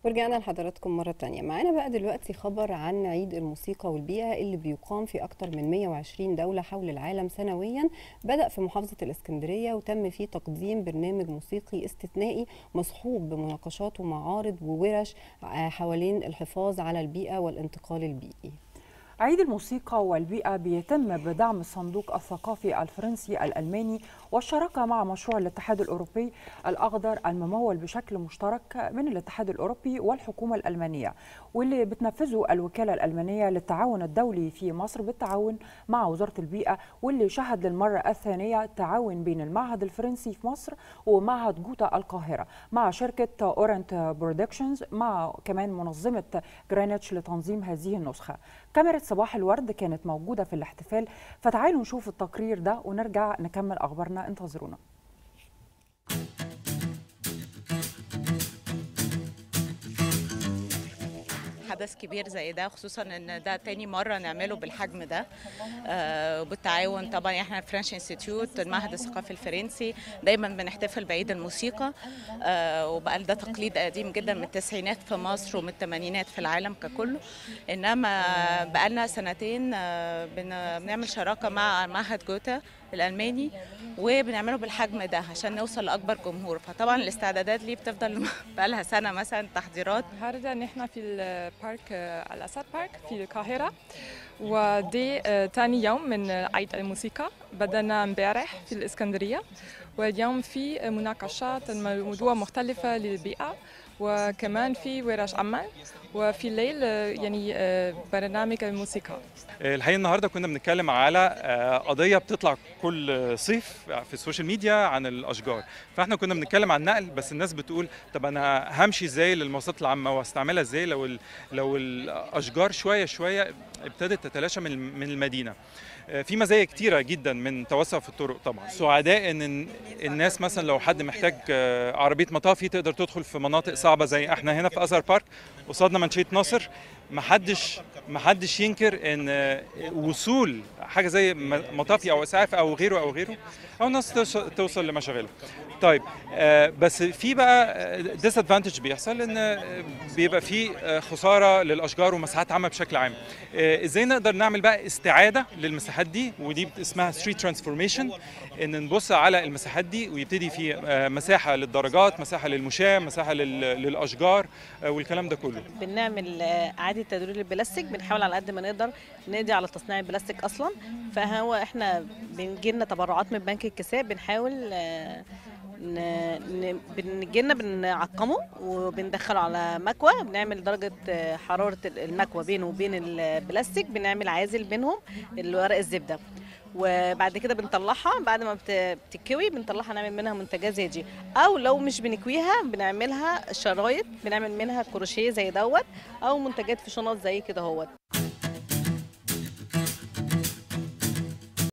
ورجعنا لحضراتكم مرة تانية معانا بقى دلوقتي خبر عن عيد الموسيقى والبيئة اللي بيقام في أكتر من 120 دولة حول العالم سنويا بدأ في محافظة الإسكندرية وتم فيه تقديم برنامج موسيقي استثنائي مصحوب بمناقشات ومعارض وورش حوالين الحفاظ على البيئة والانتقال البيئي عيد الموسيقى والبيئة بيتم بدعم الصندوق الثقافي الفرنسي الألماني والشراكة مع مشروع الاتحاد الأوروبي الأخضر الممول بشكل مشترك من الاتحاد الأوروبي والحكومة الألمانية واللي بتنفذه الوكالة الألمانية للتعاون الدولي في مصر بالتعاون مع وزارة البيئة واللي شهد للمرة الثانية تعاون بين المعهد الفرنسي في مصر ومعهد جوتا القاهرة مع شركة أورنت برودكشنز مع كمان منظمة جرينتش لتنظيم هذه النسخة كاميرا صباح الورد كانت موجودة في الاحتفال فتعالوا نشوف التقرير ده ونرجع نكمل أخبارنا انتظرونا حدث كبير زي ده خصوصا ان ده تاني مره نعمله بالحجم ده آه وبالتعاون طبعا احنا فرنش انستيتيوت المعهد الثقافي الفرنسي دايما بنحتفل بعيد الموسيقى آه وبقى ده تقليد قديم جدا من التسعينات في مصر ومن الثمانينات في العالم ككله انما بقى لنا سنتين آه بنعمل شراكه مع معهد جوتا الالماني وبنعمله بالحجم ده عشان نوصل لاكبر جمهور فطبعا الاستعدادات ليه بتفضل بقى لها سنه مثلا تحضيرات النهارده نحن في البارك الاسد بارك في القاهره ودي تاني يوم من عيد الموسيقى بدأنا امبارح في الإسكندرية واليوم في مناقشات موضوع مختلفة للبيئة وكمان في ورش عمل وفي الليل يعني برنامج الموسيقى الحقيقه النهارده كنا بنتكلم على قضيه بتطلع كل صيف في السوشيال ميديا عن الاشجار فاحنا كنا بنتكلم عن النقل بس الناس بتقول طب انا همشي ازاي للمواصلات العامه واستعملها ازاي لو لو الاشجار شويه شويه ابتدت تتلاشى من من المدينه في مزايا كتيره جدا من توسع في الطرق طبعا سعداء ان الناس مثلا لو حد محتاج عربيه مطافي تقدر تدخل في مناطق صعبه زي احنا هنا في ازهر بارك قصادنا منشيه ناصر محدش محدش ينكر ان وصول حاجه زي مطافي او اسعاف او غيره او غيره او الناس توصل لمشاغلها طيب آه بس في بقى ديس ادفانتج بيحصل ان بيبقى في خساره للاشجار ومساحات عامه بشكل عام آه ازاي نقدر نعمل بقى استعاده للمساحات دي ودي اسمها ستريت ترانسفورميشن ان نبص على المساحات دي ويبتدي في آه مساحه للدرجات مساحه للمشاة مساحه للاشجار والكلام ده كله بنعمل اعاده تدوير البلاستيك بنحاول على قد ما نقدر نقضي على تصنيع البلاستيك اصلا فهو احنا بنجي لنا تبرعات من بنك الكساب بنحاول بنجي لنا بنعقمه وبندخله على مكوى بنعمل درجه حراره المكوى بينه وبين البلاستيك بنعمل عازل بينهم الورق الزبده وبعد كده بنطلعها بعد ما بتتكوي بنطلعها نعمل منها منتجات زي دي او لو مش بنكويها بنعملها شرايط بنعمل منها كروشيه زي دوت او منتجات في شنط زي كده اهوت